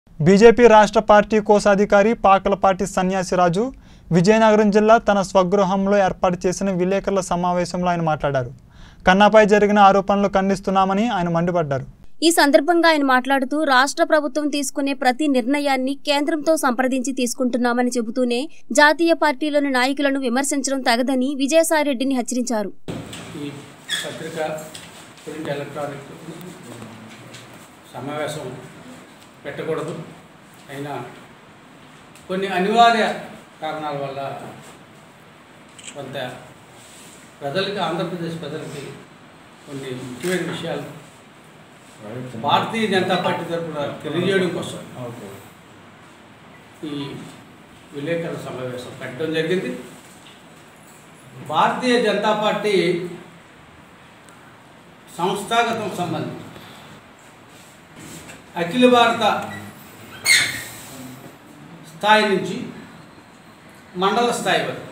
BJP రాష్ట్ర party కోశాధికారి పాకలపాటి సన్యాసిరాజు విజయనగరం జిల్లా తన స్వగృహంలో ఏర్పాటు చేసిన విలేకరుల సమావేశంలో ఆయన మాట్లాడారు కన్నాపై జరిగిన ఆరోపణలు ఖండిస్తున్నామని ఆయన మండిపడ్డారు ఈ సందర్భంగా ఆయన మాట్లాడుతూ రాష్ట్ర ప్రభుత్వం తీసుకునే ప్రతి నిర్ణయాన్ని కేంద్రంతో సంప్రదించి తీసుకుంటున్నామని చెబుతూనే జాతీయ పార్టీలోని నాయకులను విమర్శించడం తగదని విజయసాయిరెడ్డిని హెచ్చరించారు ఈ పత్రిక ప్రింట్ ఎలక్ట్రానిక్ సమావేశం పెట్టకూడదు అయినా కొన్ని అనివార్య కారణాల వల్ల కొంత ప్రజలకి ఆంధ్రప్రదేశ్ ప్రజలకి కొన్ని ముఖ్యమైన విషయాలు భారతీయ జనతా పార్టీ తరఫున తెలియజేయడం కోసం ఈ విలేకరుల సమావేశం పెట్టడం జరిగింది భారతీయ జనతా పార్టీ సంస్థాగతం సంబంధం అఖిల భారత స్థాయి నుంచి మండల స్థాయి వరకు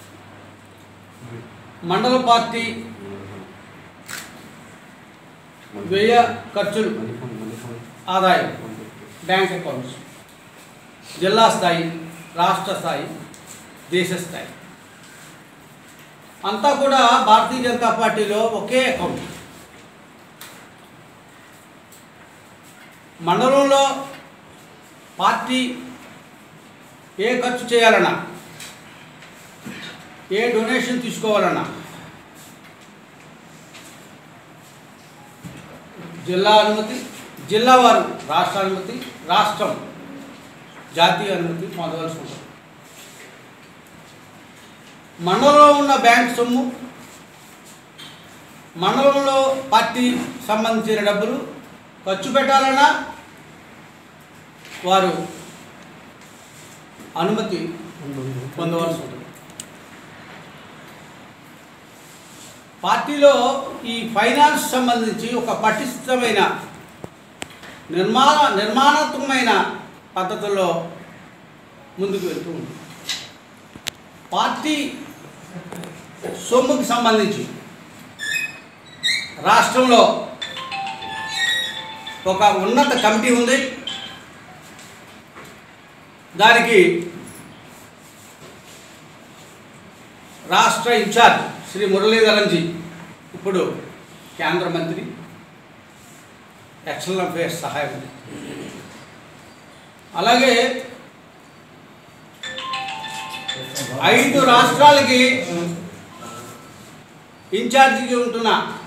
మండల పార్టీ వ్యయ ఖర్చులు ఆదాయం బ్యాంక్ అకౌంట్స్ జిల్లా స్థాయి రాష్ట్ర స్థాయి దేశ స్థాయి అంతా కూడా భారతీయ జనతా పార్టీలో ఒకే అకౌంట్ మండలంలో పార్టీ ఏ ఖర్చు చేయాలన్నా ఏ డొనేషన్ తీసుకోవాలన్నా జిల్లా అనుమతి జిల్లా వారు రాష్ట్ర అనుమతి రాష్ట్రం జాతీయ అనుమతి పొందవలసి ఉంటుంది మండలంలో ఉన్న బ్యాంక్ సొమ్ము మండలంలో పార్టీ సంబంధించిన డబ్బులు ఖర్చు పెట్టాలన్నా వారు అనుమతి పొందవలసి ఉంటుంది పార్టీలో ఈ ఫైనాన్స్ సంబంధించి ఒక పటిష్టమైన నిర్మాణ నిర్మాణాత్మకమైన పద్ధతుల్లో ముందుకు వెళ్తూ ఉంది పార్టీ సొమ్ముకి సంబంధించి రాష్ట్రంలో ఒక ఉన్నత కమిటీ ఉంది దానికి రాష్ట్ర ఇన్ఛార్జ్ శ్రీ మురళీధరన్జీ ఇప్పుడు కేంద్ర మంత్రి ఎక్స్టర్నల్ అఫేర్స్ సహాయ మంత్రి అలాగే ఐదు రాష్ట్రాలకి ఇన్ఛార్జిగా ఉంటున్న